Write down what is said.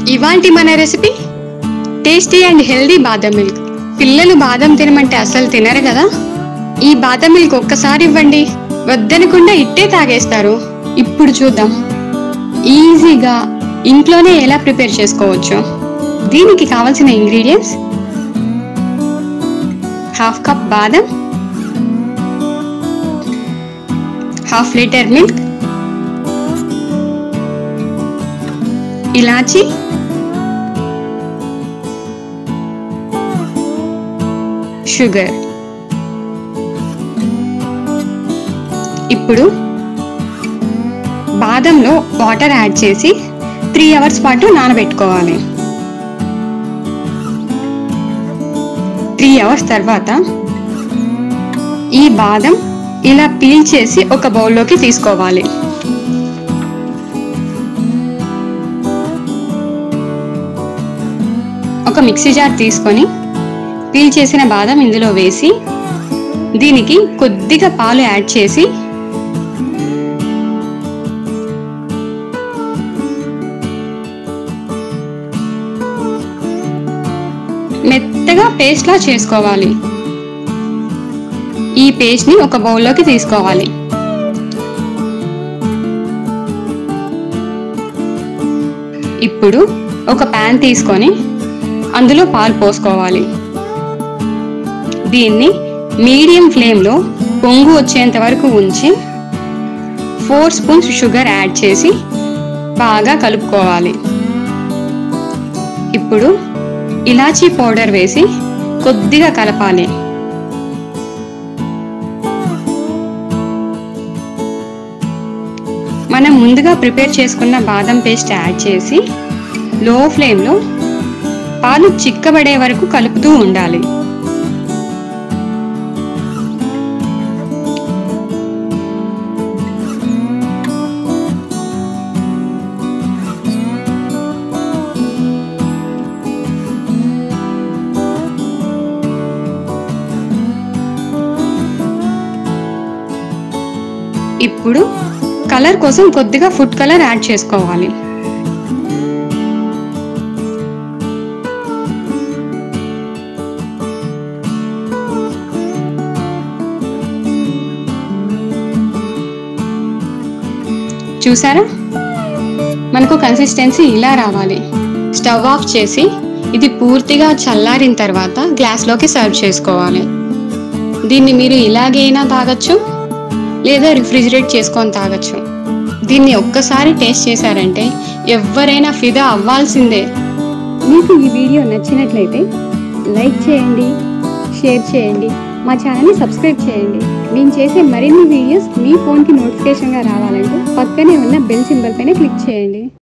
ఇవాల్టి మన recipe tasty and healthy బాదం మిల్క్ పిల్లలు బాదం తినమంటే అసలు తినరు కదా ఈ బాదం మిల్క్ ఒక్కసారి ఇవ్వండి వద్దనకుండా ఇట్టే తాగేస్తారు ఇప్పుడు చూద్దాం ఈజీగా ఇంట్లోనే ఎలా ప్రిపేర్ చేసుకోవచ్చు దీనికి కావాల్సిన ఇంగ్రీడియంట్స్ హాఫ్ కప్ బాదం హాఫ్ లీటర్ మిల్క్ ఇలాచి షుగర్ ఇప్పుడు బాదంలో వాటర్ యాడ్ చేసి త్రీ అవర్స్ పాటు నానబెట్టుకోవాలి త్రీ అవర్స్ తర్వాత ఈ బాదం ఇలా పీల్ చేసి ఒక బౌల్లోకి తీసుకోవాలి ఒక మిక్సీ జార్ తీసుకొని పీల్ చేసిన బాదం ఇందులో వేసి దీనికి కొద్దిగా పాలు యాడ్ చేసి మెత్తగా పేస్ట్లా చేసుకోవాలి ఈ పేస్ట్ని ఒక బౌల్లోకి తీసుకోవాలి ఇప్పుడు ఒక ప్యాన్ తీసుకొని అందులో పాలు పోసుకోవాలి దీన్ని మీడియం ఫ్లేమ్లో పొంగు వచ్చేంత వరకు ఉంచి ఫోర్ స్పూన్స్ షుగర్ యాడ్ చేసి బాగా కలుపుకోవాలి ఇప్పుడు ఇలాచీ పౌడర్ వేసి కొద్దిగా కలపాలి మనం ముందుగా ప్రిపేర్ చేసుకున్న బాదం పేస్ట్ యాడ్ చేసి లో ఫ్లేమ్లో పాలు చిక్కబడే వరకు కలుపుతూ ఉండాలి ఇప్పుడు కలర్ కోసం కొద్దిగా ఫుడ్ కలర్ యాడ్ చేసుకోవాలి చూసారా మనకు కన్సిస్టెన్సీ ఇలా రావాలి స్టవ్ ఆఫ్ చేసి ఇది పూర్తిగా చల్లారిన తర్వాత గ్లాస్లోకి సర్వ్ చేసుకోవాలి దీన్ని మీరు ఇలాగైనా తాగొచ్చు లేదా రిఫ్రిజిరేట్ చేసుకొని తాగొచ్చు దీన్ని ఒక్కసారి టేస్ట్ చేశారంటే ఎవరైనా ఫిదా అవ్వాల్సిందే మీకు ఈ వీడియో నచ్చినట్లయితే లైక్ చేయండి షేర్ చేయండి మా ఛానల్ని సబ్స్క్రైబ్ చేయండి మేము చేసే మరిన్ని వీడియోస్ మీ ఫోన్కి నోటిఫికేషన్గా రావాలంటే పక్కనే ఉన్న బెల్ సింబల్ పైన క్లిక్ చేయండి